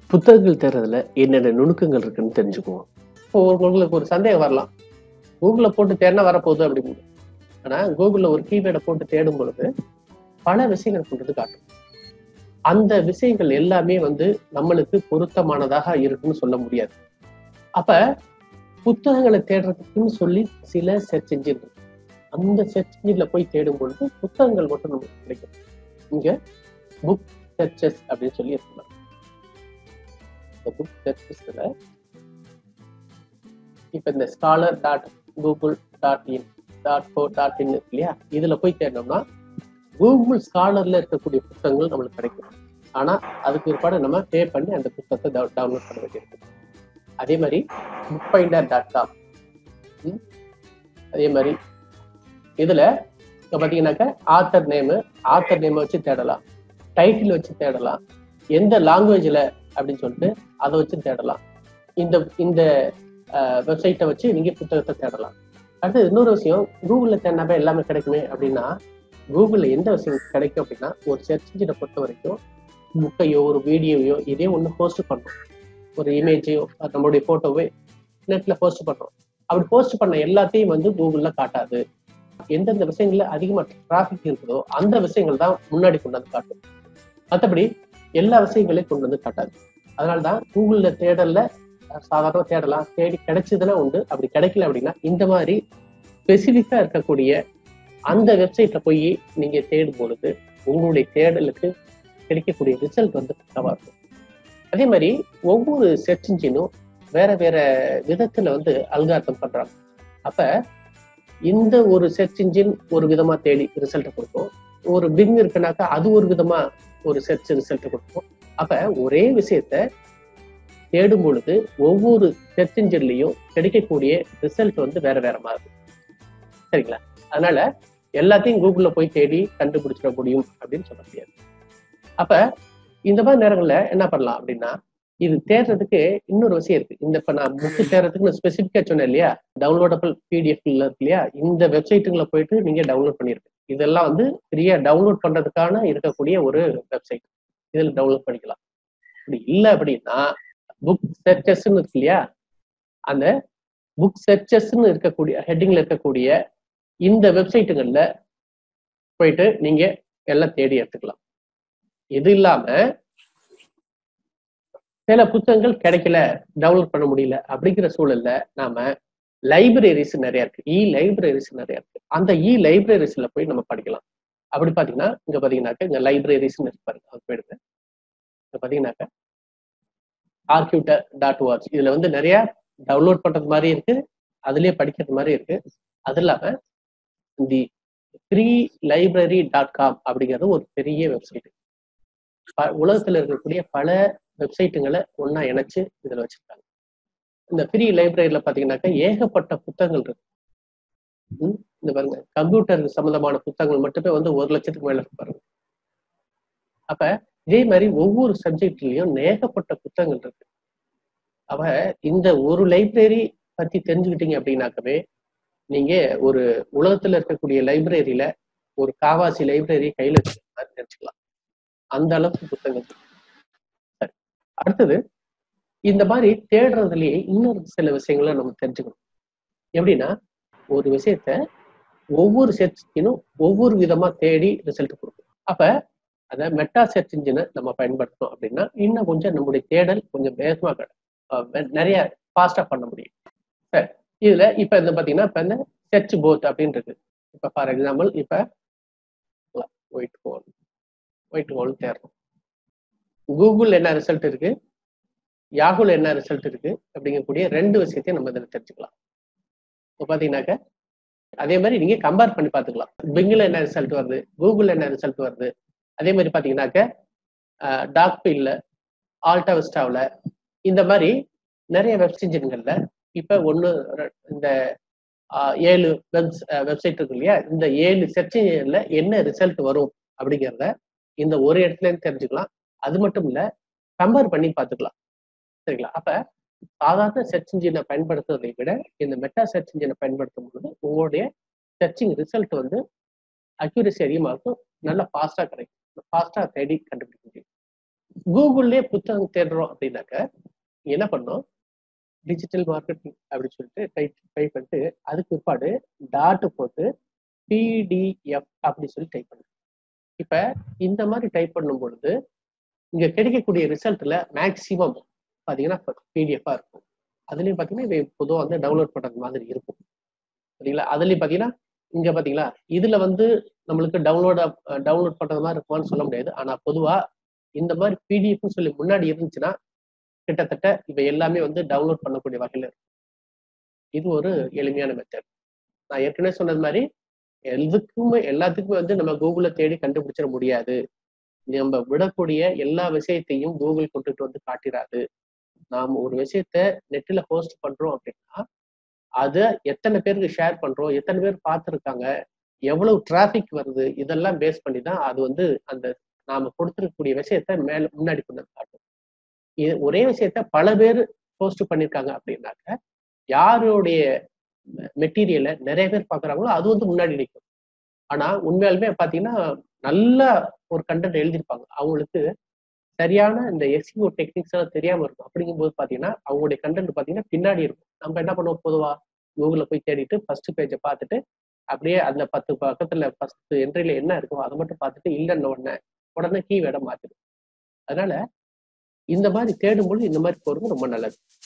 புத்தகங்கள் தேடுறதுல என்னென்ன நுணுக்கங்கள் இருக்குன்னு தெரிஞ்சுக்குவோம் இப்போ உங்களுக்கு ஒரு சந்தேகம் வரலாம் கூகுளில் போட்டு தேடினா வரப்போகுது அப்படின்னு ஆனா கூகுளில் ஒரு கீவேர்டை போட்டு தேடும் பொழுது பல விஷயங்கள் கொண்டு வந்து காட்டும் அந்த விஷயங்கள் எல்லாமே வந்து நம்மளுக்கு பொருத்தமானதாக இருக்குன்னு சொல்ல முடியாது அப்ப புத்தகங்களை தேடுறதுக்குன்னு சொல்லி சில சர்ச் இன்ஜின் இருக்கு அந்த சர்ச் இன்ஜின்ல போய் தேடும் பொழுது புத்தகங்கள் மட்டும் நமக்கு கிடைக்கும் இங்க புக் சர்ச்சஸ் அப்படின்னு சொல்லி இருக்கலாம் இந்த புக் சர்ச்சஸ்ல இப்ப இந்த scholar dot Google dot in dot co dot in இருக்கு இல்லையா இதுல போய் தேடினோம்னா கூகுள் ஸ்காலர்ல இருக்கக்கூடிய புத்தகங்கள் நம்மளுக்கு கிடைக்கும் ஆனா அதுக்கு பிற்பாடு நம்ம பே பண்ணி அந்த புத்தகத்தை டவுன்லோட் பண்ண வேண்டியிருக்கு அதே மாதிரி புக் ஃபைண்டர் டாட் காம் அதே மாதிரி இதுல இப்ப பாத்தீங்கன்னாக்க ஆத்தர் நேமு ஆத்தர் நேமை வச்சு தேடலாம் டைட்டில் வச்சு தேடலாம் எந்த லாங்குவேஜ்ல அப்படின்னு சொல்லிட்டு அதை வச்சு தேடலாம் இந்த இந்த வெப்சைட்டை வச்சு நீங்க புத்தகத்தை தேடலாம் அடுத்து இன்னொரு விஷயம் கூகுள்ல தேடினாவே எல்லாமே கிடைக்குமே அப்படின்னா கூகுள்ல எந்த விஷயம் கிடைக்கும் அப்படின்னா ஒரு சர்ச் இன்ஜினை பொறுத்த வரைக்கும் புக்கையோ ஒரு வீடியோவையோ இதே ஒன்று போஸ்ட் பண்றோம் ஒரு இமேஜையோ நம்மளுடைய போட்டோவே நெட்ல போஸ்ட் பண்றோம் அப்படி போஸ்ட் பண்ண எல்லாத்தையும் வந்து கூகுள்ல காட்டாது எந்தெந்த விஷயங்கள்ல அதிகமா டிராபிக் இருக்குதோ அந்த விஷயங்கள் தான் முன்னாடி கொண்டு வந்து காட்டும் மற்றபடி எல்லா விஷயங்களையும் கொண்டு வந்து காட்டாது அதனாலதான் கூகுள்ல தேடல்ல சாதாரண தேடலாம் தேடி கிடைச்சதுன்னா உண்டு அப்படி கிடைக்கல அப்படின்னா இந்த மாதிரி ஸ்பெசிபிக்கா இருக்கக்கூடிய அந்த வெப்சைட்ல போய் நீங்க தேடும் பொழுது உங்களுடைய தேடலுக்கு கிடைக்கக்கூடிய ரிசல்ட் வந்து பக்கவா இருக்கும் அதே மாதிரி ஒவ்வொரு சர்ச் இன்ஜினும் வேற வேற விதத்துல வந்து அல்கார்த்தம் பண்றாங்க அப்ப இந்த ஒரு சர்ச் இன்ஜின் ஒரு விதமா தேடி ரிசல்ட் கொடுக்கும் ஒரு பிங் இருக்குனாக்கா அது ஒரு விதமா ஒரு சர்ச் ரிசல்ட் கொடுக்கும் அப்ப ஒரே விஷயத்த தேடும் பொழுது ஒவ்வொரு சர்ச் இன்ஜின்லயும் கிடைக்கக்கூடிய ரிசல்ட் வந்து வேற வேற மாதிரி சரிங்களா அதனால எல்லாத்தையும் கூகுள்ல போய் தேடி கண்டுபிடிச்சிட முடியும் அப்படின்னு சொல்ல முடியாது அப்ப இந்த மாதிரி நேரங்கள்ல என்ன பண்ணலாம் அப்படின்னா இது தேடுறதுக்கு இன்னொரு விஷயம் இருக்கு இந்த இப்ப நான் புக்கு தேடுறதுக்கு நான் ஸ்பெசிபிக்கா சொன்னேன் இல்லையா டவுன்லோடபிள் பிடிஎஃப்ல இருக்கு இல்லையா இந்த வெப்சைட்டுங்களை போயிட்டு நீங்க டவுன்லோட் பண்ணிருக்கு இதெல்லாம் வந்து ஃப்ரீயா டவுன்லோட் பண்றதுக்கான இருக்கக்கூடிய ஒரு வெப்சைட் இதுல டவுன்லோட் பண்ணிக்கலாம் அப்படி இல்லை அப்படின்னா புக் சர்ச்சஸ்ன்னு இருக்கு இல்லையா அந்த புக் சர்ச்சஸ்ன்னு இருக்கக்கூடிய ஹெட்டிங்ல இருக்கக்கூடிய இந்த வெப்சைட்டுகள்ல போயிட்டு நீங்க எல்லாம் தேடி எடுத்துக்கலாம் இது இல்லாம சில புத்தகங்கள் கிடைக்கல டவுன்லோட் பண்ண முடியல அப்படிங்கிற சூழல்ல நாம லைப்ரரிஸ் நிறைய இருக்கு இ லைப்ரரிஸ் நிறைய இருக்கு அந்த இ லைப்ரரிஸ்ல போய் நம்ம படிக்கலாம் அப்படி பாத்தீங்கன்னா இங்க பாத்தீங்கன்னாக்க இங்க லைப்ரரிஸ் இருப்பாரு அது போயிடுங்க இங்க பாத்தீங்கன்னாக்க ஆர்கியூட்டர் டாட் வாட்ச் இதுல வந்து நிறைய டவுன்லோட் பண்றது மாதிரி இருக்கு அதுலயே படிக்கிறது மாதிரி இருக்கு அது இல்லாம the free library dot com அப்படிங்கிறது ஒரு பெரிய வெப்சைட் உலகத்துல இருக்கக்கூடிய பல வெப்சைட்டுங்களை ஒன்னா இணைச்சு இதுல வச்சிருக்காங்க இந்த ஃப்ரீ லைப்ரரியில பாத்தீங்கன்னாக்கா ஏகப்பட்ட புத்தகங்கள் இருக்கு இந்த பாருங்க கம்ப்யூட்டர் சம்பந்தமான புத்தகங்கள் மட்டுமே வந்து ஒரு லட்சத்துக்கு மேல இருக்கு பாருங்க அப்ப இதே மாதிரி ஒவ்வொரு சப்ஜெக்ட்லயும் ஏகப்பட்ட புத்தகங்கள் இருக்கு அவ இந்த ஒரு லைப்ரரி பத்தி தெரிஞ்சுக்கிட்டீங்க அப்படின்னாக்கவே நீங்க ஒரு உலகத்துல இருக்கக்கூடிய லைப்ரரியில ஒரு காவாசி லைப்ரரி கையில தெரிஞ்சுக்கலாம் அந்த அளவுக்கு புத்தகங்கள் சரி அடுத்தது இந்த மாதிரி தேடுறதுலயே இன்னொரு சில விஷயங்களை நம்ம தெரிஞ்சுக்கணும் எப்படின்னா ஒரு விஷயத்த ஒவ்வொரு சர்ச்சினும் ஒவ்வொரு விதமா தேடி ரிசல்ட் கொடுக்கும் அப்ப அத மெட்டா சர்ச் இன்ஜினை நம்ம பயன்படுத்தணும் அப்படின்னா இன்னும் கொஞ்சம் நம்முடைய தேடல் கொஞ்சம் வேகமா நிறைய ஃபாஸ்டா பண்ண முடியும் சரி இதுல இப்ப இந்த பாத்தீங்கன்னா இப்ப இந்த சர்ச் போத் அப்படின்றது இப்ப ஃபார் எக்ஸாம்பிள் இப்ப ஒயிட் ஹோல் ஒயிட் ஹோல் தேடுறோம் கூகுள் என்ன ரிசல்ட் இருக்கு யாகுல என்ன ரிசல்ட் இருக்கு அப்படிங்கக்கூடிய ரெண்டு விஷயத்தையும் நம்ம இதில் தெரிஞ்சுக்கலாம் இப்போ பார்த்தீங்கன்னாக்க அதே மாதிரி நீங்க கம்பேர் பண்ணி பார்த்துக்கலாம் பிங்கில் என்ன ரிசல்ட் வருது கூகுள் என்ன ரிசல்ட் வருது அதே மாதிரி பார்த்தீங்கன்னாக்க டாக்பில்ல ஆல்டாவிஸ்டாவில் இந்த மாதிரி நிறைய வெப் இன்ஜின்கள்ல இப்போ ஒன்று இந்த ஏழு வெப் வெப்சைட் இருக்கு இல்லையா இந்த ஏழு சர்ச் இன்ஜின்ல என்ன ரிசல்ட் வரும் அப்படிங்கிறத இந்த ஒரு இடத்துல தெரிஞ்சுக்கலாம் அது மட்டும் இல்ல கம்பேர் பண்ணி பார்த்துக்கலாம் சரிங்களா அப்ப சாதாரண சர்ச் இன்ஜினை பயன்படுத்துறதை விட இந்த மெட்டா சர்ச் இன்ஜினை பயன்படுத்தும் போது உங்களுடைய சர்ச்சிங் ரிசல்ட் வந்து அக்யூரசி அதிகமாக இருக்கும் நல்லா ஃபாஸ்டா கிடைக்கும் ஃபாஸ்டா தேடி கண்டுபிடிக்க முடியும் கூகுள்லயே புத்தகம் தேடுறோம் அப்படின்னாக்க என்ன பண்ணோம் டிஜிட்டல் மார்க்கெட்டிங் அப்படின்னு சொல்லிட்டு டைப் டைப் பண்ணிட்டு அதுக்கு பிற்பாடு டாட் போட்டு பிடிஎஃப் அப்படி சொல்லி டைப் பண்ணுங்க இப்ப இந்த மாதிரி டைப் பண்ணும் பொழுது இங்க கிடைக்கக்கூடிய ரிசல்ட்ல மேக்சிமம் பாத்தீங்கன்னா பிடிஎஃபா இருக்கும் அதுலயும் பாத்தீங்கன்னா இது பொதுவாக வந்து டவுன்லோட் பண்றது மாதிரி இருக்கும் சரிங்களா அதுலயும் பாத்தீங்கன்னா இங்க பாத்தீங்களா இதுல வந்து நம்மளுக்கு டவுன்லோட் டவுன்லோட் பண்றது மாதிரி இருக்குமான்னு சொல்ல முடியாது ஆனா பொதுவா இந்த மாதிரி பிடிஎஃப்னு சொல்லி முன்னாடி இருந்துச்சுன்னா கிட்டத்தட்ட இவை எல்லாமே வந்து டவுன்லோட் பண்ணக்கூடிய வகையில இருக்கும் இது ஒரு எளிமையான மெத்தட் நான் ஏற்கனவே சொன்னது மாதிரி எதுக்குமே எல்லாத்துக்குமே வந்து நம்ம கூகுளை தேடி கண்டுபிடிச்சிட முடியாது நம்ம விடக்கூடிய எல்லா விஷயத்தையும் கூகுள் கொண்டுட்டு வந்து காட்டிடாது நாம் ஒரு விஷயத்த நெட்டில் ஹோஸ்ட் பண்றோம் அப்படின்னா அதை எத்தனை பேருக்கு ஷேர் பண்றோம் எத்தனை பேர் பார்த்துருக்காங்க எவ்வளவு டிராஃபிக் வருது இதெல்லாம் பேஸ் பண்ணி தான் அது வந்து அந்த நாம கொடுத்துருக்கக்கூடிய விஷயத்த மேல முன்னாடி கொண்டு வந்து காட்டும் இது ஒரே விஷயத்த பல பேர் போஸ்ட் பண்ணியிருக்காங்க அப்படின்னாக்க யாருடைய மெட்டீரியலை நிறைய பேர் பார்க்குறாங்களோ அது வந்து முன்னாடி நிற்கும் ஆனா உண்மையாலுமே பார்த்தீங்கன்னா நல்ல ஒரு கண்டென்ட் எழுதியிருப்பாங்க அவங்களுக்கு சரியான இந்த எஸ்இஓ டெக்னிக்ஸ் எல்லாம் தெரியாம இருக்கும் அப்படிங்கும்போது பாத்தீங்கன்னா அவங்களுடைய கண்டென்ட் பாத்தீங்கன்னா பின்னாடி இருக்கும் நம்ம என்ன பண்ணுவோம் பொதுவா கூகுள்ல போய் தேடிட்டு ஃபர்ஸ்ட் பேஜை பார்த்துட்டு அப்படியே அந்த பத்து பக்கத்துல ஃபர்ஸ்ட் என்ட்ரில என்ன இருக்கோ அதை மட்டும் பார்த்துட்டு இல்லைன்ன உடனே உடனே கீவேர்டை மாத்திடும் அதனால இந்த மாதிரி தேடும்போது இந்த மாதிரி போறது ரொம்ப நல்லது